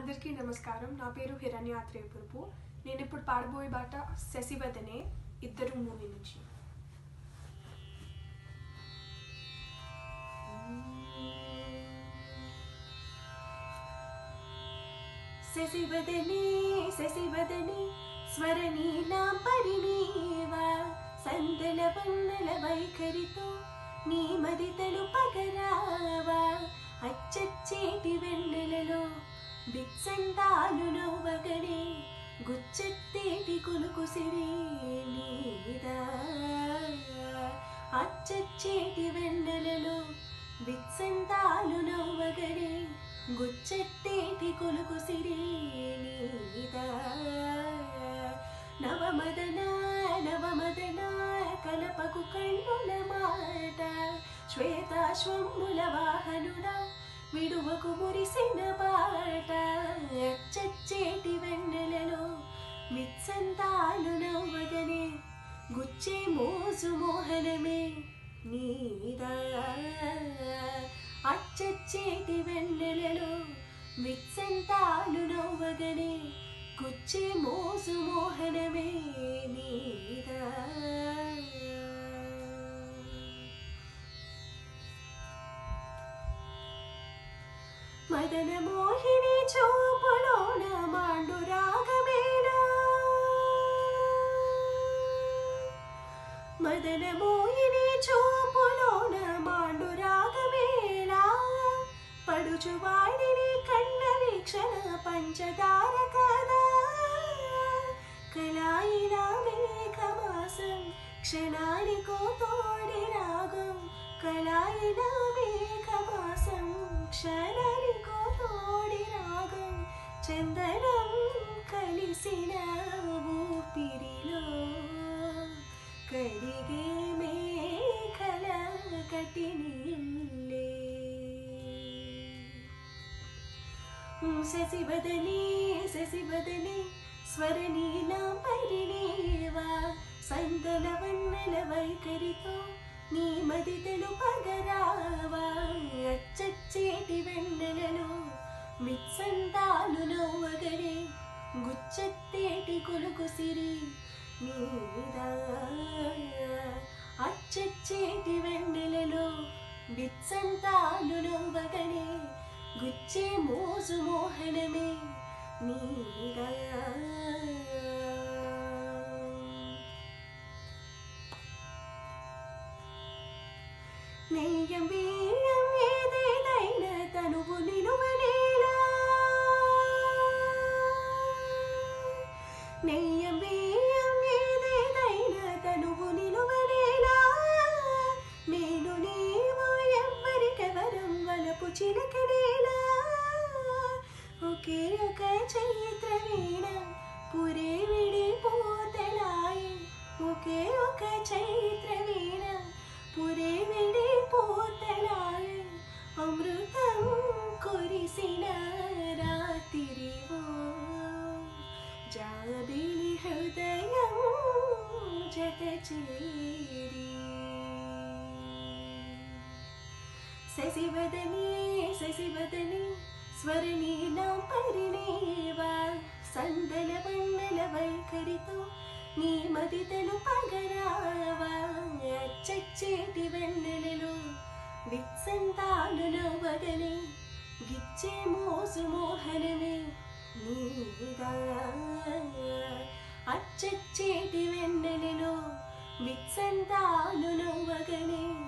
అందరికీ నమస్కారం నా పేరు హిరణ్య త్రేపురపు నేను ఇప్పుడు పాడబోయే బాట శశివదనే ఇద్దరు మూవీ నుంచి శశివదనే శశివదనే స్వరనీలాం పరిణీవా సందల వన్నల వైఖరితో నీ మది తెలుపగరావా అచ్చచ్చేటి వెన్నెలలో బిత్సంతాలు నవ్వగనే గుచ్చెత్తేటి కులుకు సిరి నీదా అచ్చచ్చేటి వెన్నెలలో బిత్సంతాలు నవ్వగనే గుచ్చెత్తేటి కొలుకు సిరి నీదా నవమదన నవమదన కలపకు కన్నుల మాట శ్వేతాశ్వముల వాహనుడా విడువకు మురిసిన బాట చచ్చేటి వెన్నెలలో విత్సంతాలు నవ్వగనే గుచ్చే మోసు మోహనమే నీదా అచ్చచ్చేటి వెన్నెలలో విత్సంతాలు నవ్వగనే గుచ్చే మోసు మోహనమే నీదా మదన మోహిని చూపులోన మాండు రాగమేనా మదన మోహిని చూపులోన మాండు రాగమేనా పడుచు వాడిని కన్న వీక్షణ పంచదార కదా కళాయిలా మేఘమాసం క్షణానికో తోడి రాగం కళాయిలా మేఘమాసం క్షణానికో తోడి రాగం చందనం కలిసిన ఊపిరిలో కడిగే మేఘల కటినిల్లే శశివదనే శశివదనే స్వరనీలాం పరిణేవా సందల వన్నెల వైఖరితో నీ మది తెలుపగరావా అచ్చచ్చేటి వెన్నెలలో విత్సంతాలు నవ్వగనే గుచ్చెత్తేటి కొలుకు సిరి నీదా అచ్చచ్చేటి వెన్నెలలో విత్సంతాలు నవ్వగనే గుచ్చే మోసు మోహనమే నీదా నెయ్యం వీయం ఏదేదైన తనువు నిలువలేలా నెయ్యం వీయం ఏదేదైన తనువు నిలువలేలా నేను నీవు ఎవ్వరికెవరం వలపు చిలకనేలా ఒకే ఒక చైత్ర వీణ పురే విడిపోతలాయి ఒకే ఒక చైత్ర వీణ పురే విడిపోతలాయి అమృతం కురిసిన రాత్రివో జాబిలి హృదయం జత చేరి శశివదనే శశివదనే స్వరనీలాం పరిణేవా సందల వన్నెల వైఖరితో నీ మది తెలుపగరావా చచ్చేటి వెన్నెలలో విత్సంతాలు నవ్వగనే గిచ్చే మోసు మోహనమే నీదా అచ్చచ్చేటి వెన్నెలలో విత్సంతాలు నవ్వగనే